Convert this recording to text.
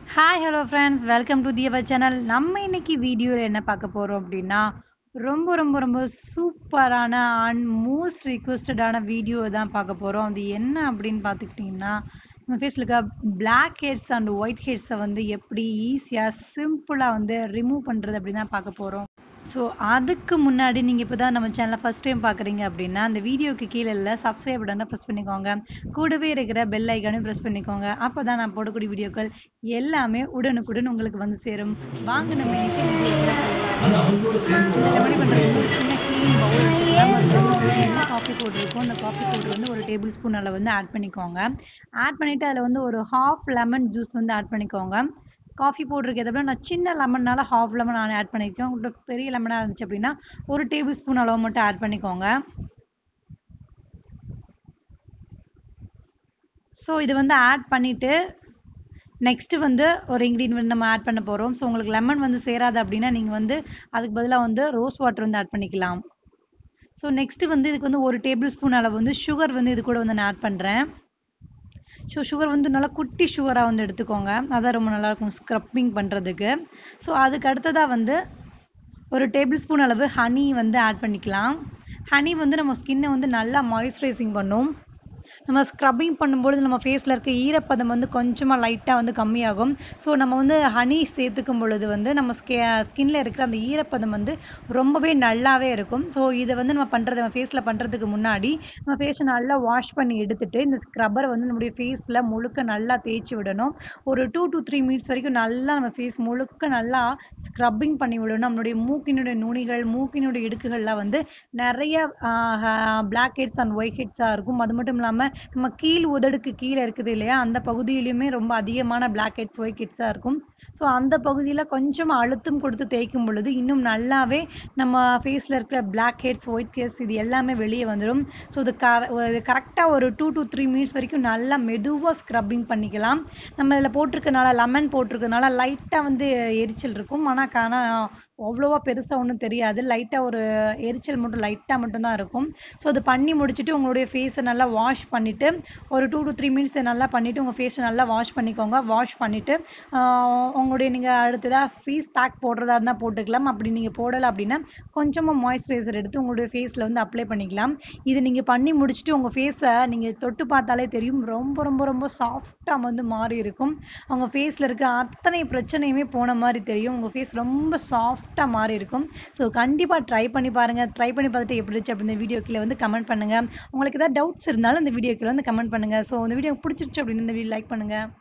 hi hello friends welcome to தியவர் channel நம்ம இன்னைக்கு வீடியோவில் என்ன பார்க்க போகிறோம் அப்படின்னா ரொம்ப ரொம்ப ரொம்ப சூப்பரான அண்ட் மோஸ்ட் ரிக்வெஸ்டடான வீடியோ தான் பார்க்க போகிறோம் அது என்ன அப்படின்னு பார்த்துக்கிட்டிங்கன்னா நம்ம ஃபேஸில் இருக்க பிளாக் ஹெட்ஸ் அண்ட் ஒயிட் ஹெட்ஸை வந்து எப்படி ஈஸியாக சிம்பிளாக வந்து ரிமூவ் பண்ணுறது அப்படின்னு தான் பார்க்க போகிறோம் ஸோ அதுக்கு முன்னாடி நீங்கள் இப்போ தான் நம்ம சேனலை ஃபஸ்ட் டைம் பார்க்குறீங்க அப்படின்னா அந்த வீடியோக்கு கீழே இல்லை சப்ஸ்கிரைப் பட்டனை ப்ரெஸ் பண்ணிக்கோங்க கூடவே இருக்கிற பெல் ஐக்கானையும் ப்ரெஸ் பண்ணிக்கோங்க அப்போ தான் நான் போடக்கூடிய வீடியோக்கள் எல்லாமே உடனுக்குடன் உங்களுக்கு வந்து சேரும் வாங்க நம்ம இன்னைக்கு ரெமடி பண்ணுறது ஒரு சின்ன க்ளீன் பவுல் என்ன காஃபி பவுடர் இருக்கும் அந்த காஃபி பவுடர் வந்து ஒரு டேபிள் ஸ்பூன் அளவு வந்து ஆட் பண்ணிக்கோங்க ஆட் பண்ணிவிட்டு அதில் வந்து ஒரு ஹாஃப் லெமன் ஜூஸ் வந்து ஆட் பண்ணிக்கோங்க காஃபி பவுடருக்கு எதை நான் சின்ன லெமன்னால ஹாஃப் லெமன் நான் ஆட் பண்ணியிருக்கேன் உங்களுக்கு பெரிய லெமனாக இருந்துச்சு அப்படின்னா ஒரு டேபிள் ஸ்பூன் அளவு மட்டும் ஆட் பண்ணிக்கோங்க ஸோ இது வந்து ஆட் பண்ணிவிட்டு நெக்ஸ்ட் வந்து ஒரு இன்க்ரீடியன்ட் நம்ம ஆட் பண்ண போகிறோம் ஸோ உங்களுக்கு லெமன் வந்து சேராது அப்படின்னா நீங்கள் வந்து அதுக்கு பதிலாக வந்து ரோஸ் வாட்டர் வந்து ஆட் பண்ணிக்கலாம் ஸோ நெக்ஸ்ட் வந்து இதுக்கு வந்து ஒரு டேபிள் ஸ்பூன் அளவு வந்து சுகர் வந்து இது கூட வந்து நான் ஆட் பண்ணுறேன் ஸோ சுகர் வந்து நல்லா குட்டி சுகராக வந்து எடுத்துக்கோங்க அதான் ரொம்ப நல்லாயிருக்கும் ஸ்க்ரப்பிங் பண்ணுறதுக்கு ஸோ அதுக்கு அடுத்ததாக வந்து ஒரு டேபிள் ஸ்பூன் அளவு ஹனி வந்து ஆட் பண்ணிக்கலாம் ஹனி வந்து நம்ம ஸ்கின்னை வந்து நல்லா மாய்ஸ்சரைசிங் பண்ணும் நம்ம ஸ்க்ரப்பிங் பண்ணும்பொழுது நம்ம ஃபேஸில் இருக்க ஈரப்பதம் வந்து கொஞ்சமாக லைட்டாக வந்து கம்மியாகும் ஸோ நம்ம வந்து ஹனி சேர்த்துக்கும் பொழுது வந்து நம்ம ஸ்கே ஸ்கின்ல இருக்கிற அந்த ஈரப்பதம் வந்து ரொம்பவே நல்லாவே இருக்கும் ஸோ இதை வந்து நம்ம பண்ணுறது நம்ம ஃபேஸில் பண்ணுறதுக்கு முன்னாடி நம்ம ஃபேஸை நல்லா வாஷ் பண்ணி எடுத்துட்டு இந்த ஸ்க்ரப்பரை வந்து நம்முடைய ஃபேஸில் முழுக்க நல்லா தேய்ச்சி விடணும் ஒரு டூ டு த்ரீ மினிட்ஸ் வரைக்கும் நல்லா நம்ம ஃபேஸ் முழுக்க நல்லா ஸ்க்ரப்பிங் பண்ணி விடணும் நம்மளுடைய மூக்கினுடைய நுனிகள் மூக்கினுடைய இடுக்குகள்லாம் வந்து நிறைய பிளாக் ஹெட்ஸ் அண்ட் ஒயிட் ஹெட்ஸாக இருக்கும் அது மட்டும் இல்லாமல் நம்ம கீழ் உதடுக்கு கீழே இருக்குது இல்லையா அந்த பகுதியிலுமே ரொம்ப அதிகமான பிளாக் ஹெட்ஸ் ஒயிட் ஹெட்ஸாக இருக்கும் ஸோ அந்த பகுதியில் கொஞ்சம் அழுத்தம் கொடுத்து தேய்க்கும் பொழுது இன்னும் நல்லாவே நம்ம ஃபேஸில் இருக்கிற பிளாக் ஹெட்ஸ் ஒயிட் ஹெட்ஸ் இது எல்லாமே வெளியே வந்துடும் ஸோ இது க கரெக்டாக ஒரு டூ டு த்ரீ மினிட்ஸ் வரைக்கும் நல்லா மெதுவாக ஸ்க்ரப்பிங் பண்ணிக்கலாம் நம்ம இதில் போட்டிருக்கனால லெமன் போட்டிருக்கனால லைட்டாக வந்து எரிச்சல் இருக்கும் ஆனால் ஆனால் அவ்வளோவா பெருசாக ஒன்றும் தெரியாது லைட்டாக ஒரு எரிச்சல் மட்டும் லைட்டாக மட்டும்தான் இருக்கும் ஸோ அது பண்ணி முடிச்சுட்டு உங்களுடைய ஃபேஸை நல்லா வாஷ் பண்ணிவிட்டு ஒரு டூ டு த்ரீ மினிட்ஸ் நல்லா பண்ணிவிட்டு உங்கள் ஃபேஸை நல்லா வாஷ் பண்ணிக்கோங்க வாஷ் பண்ணிவிட்டு உங்களுடைய நீங்கள் அடுத்ததாக ஃபேஸ் பேக் போடுறதா இருந்தால் போட்டுக்கலாம் அப்படி நீங்கள் போடலை அப்படின்னா கொஞ்சமாக மாய்ஸ்சரைசர் எடுத்து உங்களுடைய ஃபேஸில் வந்து அப்ளை பண்ணிக்கலாம் இது நீங்கள் பண்ணி முடிச்சுட்டு உங்கள் ஃபேஸை நீங்கள் தொட்டு பார்த்தாலே தெரியும் ரொம்ப ரொம்ப ரொம்ப சாஃப்டாக வந்து மாறி இருக்கும் உங்கள் ஃபேஸில் இருக்க அத்தனை பிரச்சனையுமே போன மாதிரி தெரியும் உங்கள் ஃபேஸ் ரொம்ப சாஃப்ட் சாஃப்டாக மாறி இருக்கும் ஸோ கண்டிப்பாக ட்ரை பண்ணி பாருங்கள் ட்ரை பண்ணி பார்த்துட்டு எப்படி இருந்துச்சு அப்படி இந்த வீடியோ கீழே வந்து கமெண்ட் பண்ணுங்கள் உங்களுக்கு ஏதாவது டவுட்ஸ் இருந்தாலும் இந்த வீடியோ கீழே வந்து கமெண்ட் பண்ணுங்கள் ஸோ இந்த வீடியோ பிடிச்சிருச்சு அப்படின்னு இந்த வீடியோ லைக் பண்ணுங்கள்